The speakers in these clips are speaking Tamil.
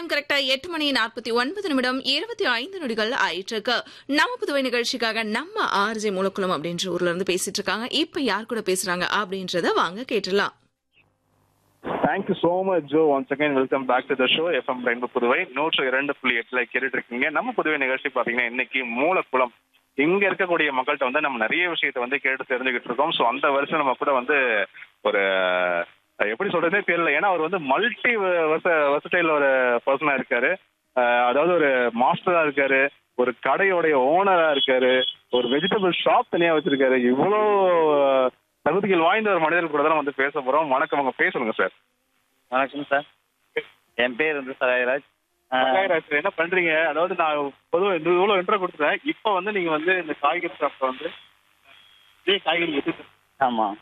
டைம் கரெக்டா எட்டு மணி நாற்பத்தி ஒன்பது நிமிடம் இருபத்தி ஐந்து நொடிகள் ஆயிட்டு இருக்கு நம்ம புதுவை நிகழ்ச்சிக்காக நம்ம ஆர்ஜே மூலக்குளம் அப்படின்ற ஊர்ல இருந்து பேசிட்டு இருக்காங்க இப்ப யார் கூட பேசுறாங்க அப்படின்றத வாங்க கேட்டுடலாம் thank you so much Jo once again welcome back to the show FM ரெண்டு புதுவை நூற்று இரண்டு புள்ளி எட்டுல கேட்டுட்டு இருக்கீங்க நம்ம புதுவை நிகழ்ச்சி பாத்தீங்கன்னா இன்னைக்கு மூலக்குளம் இங்க இருக்கக்கூடிய மக்கள்கிட்ட வந்து நம்ம நிறைய விஷயத்தை வந்து கேட்டு தெரிஞ்சுக்கிட்டு இருக்கோம் ஸோ அந்த வருஷம் நம்ம கூட வந்து ஒரு அஹ், எப்படி சொல்றதே தெரியல ஏன்னா அவர் வந்து மல்டி வச வசட்டையில் ஒரு பர்சனா இருக்காரு அஹ், அதாவது ஒரு மாஸ்டரா இருக்காரு ஒரு கடையோடைய ஓனரா இருக்காரு ஒரு வெஜிடபிள் ஷாப் தனியா வச்சிருக்காரு இவ்வளோ தகுதிகள் வாய்ந்த ஒரு மனிதர் கூட தான் வந்து பேச போறோம் வணக்கம் அவங்க பேசணுங்க சார் வணக்கம் சார் என் பேர் வந்து சராயராஜ் ராஜ் என்ன பண்றீங்க அதாவது நான் பொதுவாக இந்த இவ்வளோ இன்ட்ரோ கொடுத்துட்டேன் இப்போ வந்து நீங்க வந்து இந்த காய்கறி ஷாப்ல வந்து இதே காய்கறி வித்துட்டு ஆமாம்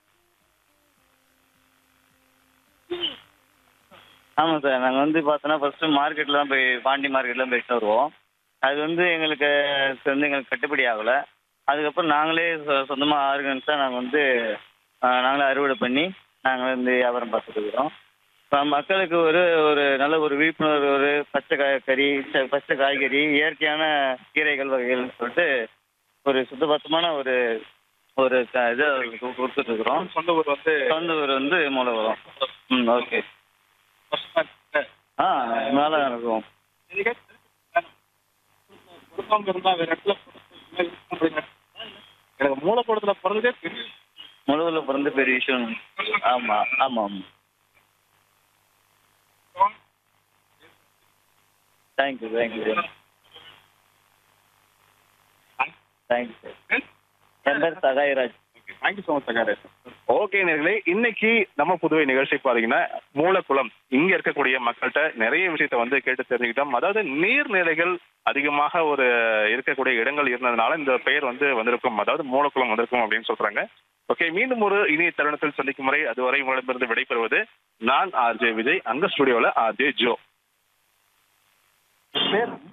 ஆமாம் சார் நாங்கள் வந்து பார்த்தோன்னா ஃபர்ஸ்ட் மார்க்கெட்டில் தான் போய் பாண்டி மார்க்கெட்டில் போயிட்டு வருவோம் அது வந்து எங்களுக்கு அது வந்து எங்களுக்கு கட்டுப்படி ஆகலை அதுக்கப்புறம் நாங்களே சொ- சொந்தமா ஆர்கன்ஸாக நாங்கள் வந்து ஆஹ், நாங்களே அறுவடை பண்ணி நாங்கள் வந்து வியாபாரம் பார்த்துட்டு இருக்கிறோம் இப்போ மக்களுக்கு ஒரு ஒரு நல்ல ஒரு விழிப்புணர்வு ஒரு பச்சை காய்கறி ச- பச்சை காய்கறி இயற்கையான கீரைகள் வகைகள்னு சொல்லிட்டு ஒரு சுத்தபத்தமான ஒரு ஒரு க- இதை கு- கொடுத்துட்டு இருக்கிறோம் சொந்த ஊர் வந்து சொந்த ஊர் வந்து மூலவரம் ம் ஓகே ஆ மேலே இருக்கும் குடும்பம் இருந்தா வேற இடத்துல பிறந்தா எனக்கு மூலக்கூடத்துல பிறந்ததே பெரிய முழுவில் பிறந்த பெரிய விஷயம் ஆமாம் ஆமாம் தேங்க்யூ தேங்க்யூ தேங்க்யூ சார் என் பேர் Sahayaraj thank you so much Sagaresh okay நேர்களே இன்னைக்கு நம்ம புதுவை நிகழ்ச்சி பாத்தீங்கன்னா மூலக்குளம் இங்க இருக்கக்கூடிய மக்கள்கிட்ட நிறைய விஷயத்த வந்து கேட்டு தெரிஞ்சுக்கிட்டோம் அதாவது நீர்நிலைகள் அதிகமாக ஒரு இருக்கக்கூடிய இடங்கள் இருந்ததுனால இந்த பெயர் வந்து வந்திருக்கும் அதாவது மூலக்குளம் வந்திருக்கும் அப்படின்னு சொல்றாங்க ஓகே மீண்டும் ஒரு இனிய தருணத்தில் சந்திக்கும் முறை அதுவரை உங்களிடமிருந்து விடைபெறுவது நான் ஆர்ஜே விஜய் அங்க ஸ்டுடியோல ஆர்ஜே ஜோ பேர்